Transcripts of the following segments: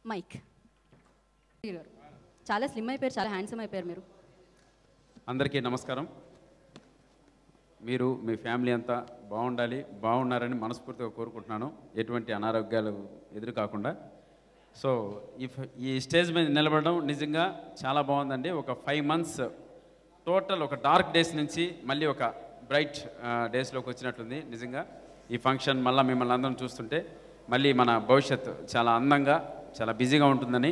mic గారు చాలా slim అయిపోయారు చాలా హ్యాండ్సమ్ అయిపోయారు మీరు అందరికీ నమస్కారం మీరు మీ ఫ్యామిలీ అంతా బాగుండాలి బాగున్నారని మనస్ఫూర్తిగా కోరుకుంటున్నాను ఎటువంటి అనారోగ్యాలు ఎదురు కాకుండా సో ఈ ఫ- ఈ స్టేజ్ మీద నిలబడడం నిజంగా చాలా బాగుందండి ఒక ఫైవ్ మంత్స్ టోటల్ ఒక డార్క్ డేస్ నుంచి మళ్ళీ ఒక బ్రైట్ డేస్లోకి వచ్చినట్లుంది నిజంగా ఈ ఫంక్షన్ మళ్ళీ మిమ్మల్ని అందరం చూస్తుంటే మళ్ళీ మన భవిష్యత్తు చాలా అందంగా చాలా బిజీగా ఉంటుందని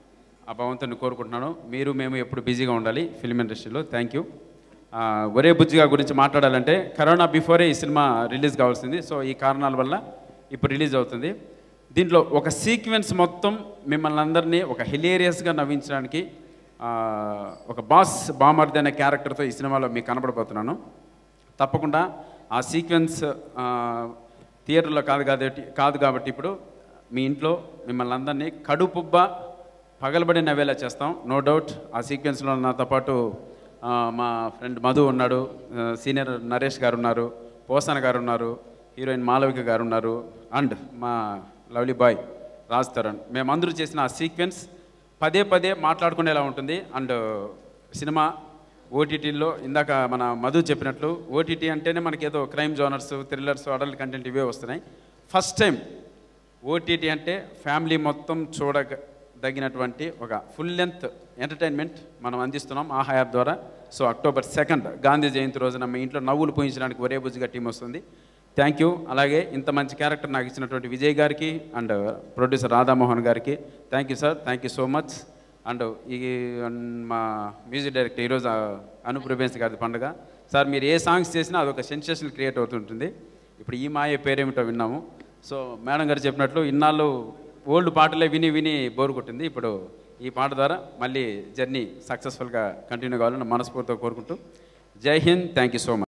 ఆ భగవంతుని కోరుకుంటున్నాను మీరు మేము ఎప్పుడు బిజీగా ఉండాలి ఫిల్మ్ ఇండస్ట్రీలో థ్యాంక్ యూ ఆ, ఒరే బుజ్జిగా గురించి మాట్లాడాలంటే కరోనా బిఫోరే ఈ సినిమా రిలీజ్ కావాల్సింది సో ఈ కారణాల వల్ల ఇప్పుడు రిలీజ్ అవుతుంది దీంట్లో ఒక సీక్వెన్స్ మొత్తం మిమ్మల్ని అందరినీ ఒక హిలేరియస్గా నవ్వించడానికి ఆ, ఒక బాస్ బామర్ది అనే క్యారెక్టర్తో ఈ సినిమాలో మీకు కనబడబోతున్నాను తప్పకుండా ఆ సీక్వెన్స్ ఆ, థియేటర్లో కాదు కాబట్టి కాదు కాబట్టి ఇప్పుడు మీ ఇంట్లో మిమ్మల్ని అందరినీ కడుపుబ్బ పగలబడి నవ్వేలా చేస్తాం నో డౌట్ ఆ సీక్వెన్స్లో నాతో పాటు ఆ, మా ఫ్రెండ్ మధు ఉన్నాడు ఆ, సీనియర్ నరేష్ గారు ఉన్నారు పోసన గారు ఉన్నారు హీరోయిన్ మాలవిక గారు ఉన్నారు అండ్ మా లవ్లీ బాయ్ రాజ్ తరుణ్ మేమందరూ చేసిన ఆ సీక్వెన్స్ పదే పదే మాట్లాడుకునేలా ఉంటుంది అండ్ సినిమా ఓటీటీలో ఇందాక మన మధు చెప్పినట్లు ఓటీటీ అంటేనే మనకి ఏదో crime genres thrillers adult content ఇవే వస్తున్నాయి ఫస్ట్ టైం ఓటీటీ అంటే ఫ్యామిలీ మొత్తం చూడదగినటువంటి ఒక ఫుల్ లెంత్ ఎంటర్టైన్మెంట్ మనం అందిస్తున్నాం ఆహా యాప్ ద్వారా so October second Gandhi Jayanti రోజున మీ ఇంట్లో నవ్వులు పూయించడానికి ఒరే బుజ్జిగా టీం వస్తుంది థ్యాంక్ యూ అలాగే ఇంత మంచి క్యారెక్టర్ నాకు ఇచ్చినటువంటి విజయ్ గారికి అండ్ ప్రొడ్యూసర్ రాధామోహన్ గారికి thank you sir thank you so much and ఈ అండ్ మా మ్యూజిక్ డైరెక్టర్ ఈరోజు అనూప్ రూబెన్స్ గారి పండుగ సార్ మీరు ఏ సాంగ్స్ చేసినా అదొక సెన్సేషన్ క్రియేట్ అవుతుంటుంది ఇప్పుడు ఈ మాయ పేరేమిటో విన్నాము సో మేడం గారు చెప్పినట్లు ఇన్నాళ్ళు ఓల్డ్ పాటలే విని విని బోరు కొట్టింది ఇప్పుడు ఈ పాట ద్వారా మళ్ళీ జర్నీ సక్సెస్ఫుల్గా కంటిన్యూ కావాలని మనస్ఫూర్తిగా కోరుకుంటూ Jai Hind thank you so much